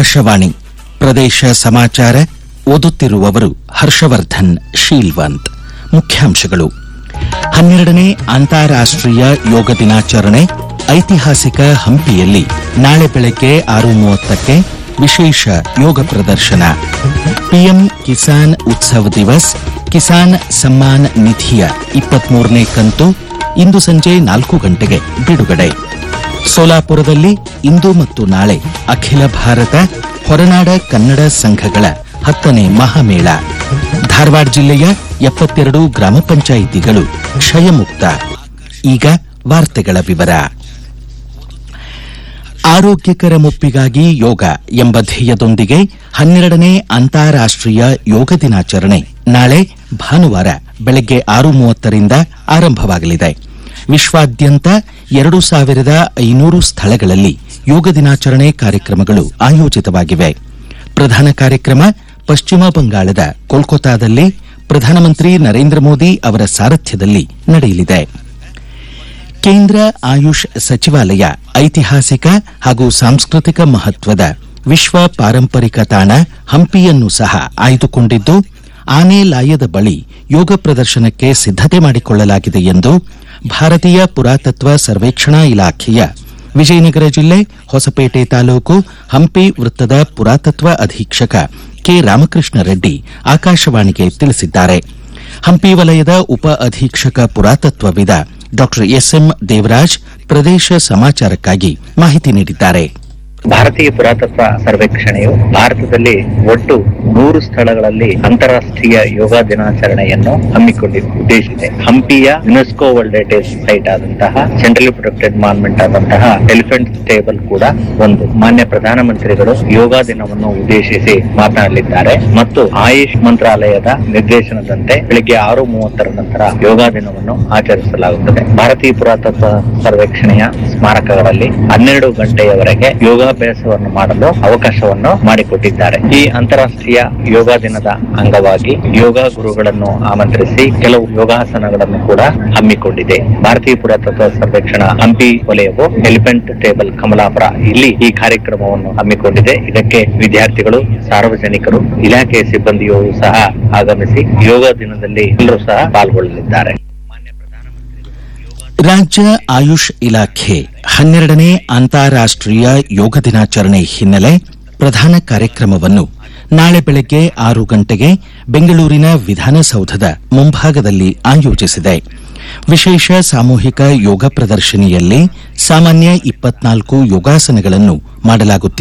ಆಕಾಶವಾಣಿ ಪ್ರದೇಶ ಸಮಾಚಾರ ಓದುತ್ತಿರುವವರು ಹರ್ಷವರ್ಧನ್ ಶೀಲ್ವಂತ್ ಮುಖ್ಯಾಂಶಗಳು ಹನ್ನೆರಡನೇ ಅಂತಾರಾಷ್ಟ್ರೀಯ ಯೋಗ ದಿನಾಚರಣೆ ಐತಿಹಾಸಿಕ ಹಂಪಿಯಲ್ಲಿ ನಾಳೆ ಬೆಳಗ್ಗೆ ಆರು ಮೂವತ್ತಕ್ಕೆ ವಿಶೇಷ ಯೋಗ ಪ್ರದರ್ಶನ ಪಿಎಂ ಕಿಸಾನ್ ಉತ್ಸವ್ ದಿವಸ್ ಕಿಸಾನ್ ಸಮ್ಮಾನ್ ನಿಧಿಯ ಇಪ್ಪತ್ಮೂರನೇ ಕಂತು ಇಂದು ಸಂಜೆ ನಾಲ್ಕು ಗಂಟೆಗೆ ಬಿಡುಗಡೆ ಸೋಲಾಪುರದಲ್ಲಿ ಇಂದು ಮತ್ತು ನಾಳೆ ಅಖಿಲ ಭಾರತ ಹೊರನಾಡ ಕನ್ನಡ ಸಂಘಗಳ ಹತ್ತನೇ ಮಹಾಮೇಳ ಧಾರವಾಡ ಜಿಲ್ಲೆಯ ಎಪ್ಪತ್ತೆರಡು ಗ್ರಾಮ ಪಂಚಾಯಿತಿಗಳು ಕ್ಷಯಮುಕ್ತ ಈಗ ವಾರ್ತೆಗಳ ವಿವರ ಆರೋಗ್ಯಕರ ಮುಪ್ಪಿಗಾಗಿ ಯೋಗ ಎಂಬ ಧ್ಯೇಯದೊಂದಿಗೆ ಹನ್ನೆರಡನೇ ಅಂತಾರಾಷ್ಟ್ರೀಯ ಯೋಗ ದಿನಾಚರಣೆ ನಾಳೆ ಭಾನುವಾರ ಬೆಳಗ್ಗೆ ಆರು ಮೂವತ್ತರಿಂದ ಆರಂಭವಾಗಲಿದೆ ವಿಶ್ವಾದ್ಯಂತ ಎರಡು ಸಾವಿರದ ಐನೂರು ಸ್ಥಳಗಳಲ್ಲಿ ಯೋಗ ದಿನಾಚರಣೆ ಕಾರ್ಯಕ್ರಮಗಳು ಆಯೋಜಿತವಾಗಿವೆ ಪ್ರಧಾನ ಕಾರ್ಯಕ್ರಮ ಪಶ್ಚಿಮ ಬಂಗಾಳದ ಕೋಲ್ಕತಾದಲ್ಲಿ ಪ್ರಧಾನಮಂತ್ರಿ ನರೇಂದ್ರ ಮೋದಿ ಅವರ ಸಾರಥ್ಯದಲ್ಲಿ ನಡೆಯಲಿದೆ ಕೇಂದ್ರ ಆಯುಷ್ ಸಚಿವಾಲಯ ಐತಿಹಾಸಿಕ ಹಾಗೂ ಸಾಂಸ್ಕೃತಿಕ ಮಹತ್ವದ ವಿಶ್ವ ಪಾರಂಪರಿಕ ತಾಣ ಹಂಪಿಯನ್ನು ಸಹ ಆಯ್ದುಕೊಂಡಿದ್ದು ಆನೆ ಲಾಯದ ಬಳಿ ಯೋಗ ಪ್ರದರ್ಶನಕ್ಕೆ ಸಿದ್ದತೆ ಮಾಡಿಕೊಳ್ಳಲಾಗಿದೆ ಎಂದು ಭಾರತೀಯ ಪುರಾತತ್ವ ಸರ್ವೇಕ್ಷಣಾ ಇಲಾಖೆಯ ವಿಜಯನಗರ ಜಿಲ್ಲೆ ಹೊಸಪೇಟೆ ತಾಲೂಕು ಹಂಪಿ ವೃತ್ತದ ಪುರಾತತ್ವ ಅಧೀಕ್ಷಕ ಕೆ ರಾಮಕೃಷ್ಣ ರೆಡ್ಡಿ ಆಕಾಶವಾಣಿಗೆ ತಿಳಿಸಿದ್ದಾರೆ ಹಂಪಿ ವಲಯದ ಉಪ ಅಧೀಕ್ಷಕ ಪುರಾತತ್ವವಿದ ಡಾ ಎಸ್ಎಂ ದೇವರಾಜ್ ಪ್ರದೇಶ ಸಮಾಚಾರಕ್ಕಾಗಿ ಮಾಹಿತಿ ನೀಡಿದ್ದಾರೆ ಭಾರತೀಯ ಪುರಾತತ್ವ ಸರ್ವೇಕ್ಷಣೆಯು ಭಾರತದಲ್ಲಿ ಒಟ್ಟು ನೂರು ಸ್ಥಳಗಳಲ್ಲಿ ಅಂತಾರಾಷ್ಟ್ರೀಯ ಯೋಗ ದಿನಾಚರಣೆಯನ್ನು ಹಮ್ಮಿಕೊಂಡಿದೆ ಉದ್ದೇಶಿಸಿದೆ ಹಂಪಿಯ ಯುನೆಸ್ಕೋ ವರ್ಲ್ಡ್ ಹೆರಿಟೇಜ್ ಸೈಟ್ ಆದಂತಹ ಸೆಂಟ್ರಲಿ ಪ್ರೊಟೆಕ್ಟೆಡ್ ಮಾನ್ಮೆಂಟ್ ಆದಂತಹ ಎಲಿಫೆಂಟ್ ಟೇಬಲ್ ಕೂಡ ಒಂದು ಮಾನ್ಯ ಪ್ರಧಾನಮಂತ್ರಿಗಳು ಯೋಗ ದಿನವನ್ನು ಉದ್ದೇಶಿಸಿ ಮಾತನಾಡಲಿದ್ದಾರೆ ಮತ್ತು ಆಯುಷ್ ಮಂತ್ರಾಲಯದ ನಿರ್ದೇಶನದಂತೆ ಬೆಳಿಗ್ಗೆ ಆರು ಮೂವತ್ತರ ನಂತರ ಯೋಗ ದಿನವನ್ನು ಆಚರಿಸಲಾಗುತ್ತದೆ ಭಾರತೀಯ ಪುರಾತತ್ವ ಸರ್ವೇಕ್ಷಣೆಯ ಸ್ಮಾರಕಗಳಲ್ಲಿ ಹನ್ನೆರಡು ಗಂಟೆಯವರೆಗೆ ಯೋಗಾಭ್ಯಾಸವನ್ನು ಮಾಡಲು ಅವಕಾಶವನ್ನು ಮಾಡಿಕೊಟ್ಟಿದ್ದಾರೆ ಈ ಅಂತಾರಾಷ್ಟ್ರೀಯ ಯೋಗ ದಿನದ ಅಂಗವಾಗಿ ಯೋಗ ಗುರುಗಳನ್ನು ಆಮಂತ್ರಿಸಿ ಕೆಲವು ಯೋಗಾಸನಗಳನ್ನು ಕೂಡ ಹಮ್ಮಿಕೊಂಡಿದೆ ಭಾರತೀಯ ಪುರಾತತ್ವ ಸರ್ವೇಕ್ಷಣಾ ಹಂಪಿ ವಲಯವು ಎಲಿಫೆಂಟ್ ಟೇಬಲ್ ಕಮಲಾಪುರ ಇಲ್ಲಿ ಈ ಕಾರ್ಯಕ್ರಮವನ್ನು ಹಮ್ಮಿಕೊಂಡಿದೆ ಇದಕ್ಕೆ ವಿದ್ಯಾರ್ಥಿಗಳು ಸಾರ್ವಜನಿಕರು ಇಲಾಖೆಯ ಸಿಬ್ಬಂದಿಯೂ ಸಹ ಆಗಮಿಸಿ ಯೋಗ ದಿನದಲ್ಲಿ ಎಲ್ಲರೂ ಸಹ ಪಾಲ್ಗೊಳ್ಳಲಿದ್ದಾರೆ ರಾಜ್ಯ ಆಯುಷ್ ಇಲಾಖೆ ಹನ್ನೆರಡನೇ ಅಂತಾರಾಷ್ಟ್ರೀಯ ಯೋಗ ದಿನಾಚರಣೆ ಹಿನ್ನೆಲೆ ಪ್ರಧಾನ ಕಾರ್ಯಕ್ರಮವನ್ನು ನಾಳೆ ಬೆಳಗ್ಗೆ ಆರು ಗಂಟೆಗೆ ಬೆಂಗಳೂರಿನ ವಿಧಾನಸೌಧದ ಮುಂಭಾಗದಲ್ಲಿ ಆಯೋಜಿಸಿದೆ ವಿಶೇಷ ಸಾಮೂಹಿಕ ಯೋಗ ಪ್ರದರ್ಶನಿಯಲ್ಲಿ ಸಾಮಾನ್ಯ ಇಪ್ಪತ್ನಾಲ್ಕು ಯೋಗಾಸನಗಳನ್ನು ಮಾಡಲಾಗುತ್ತಿದೆ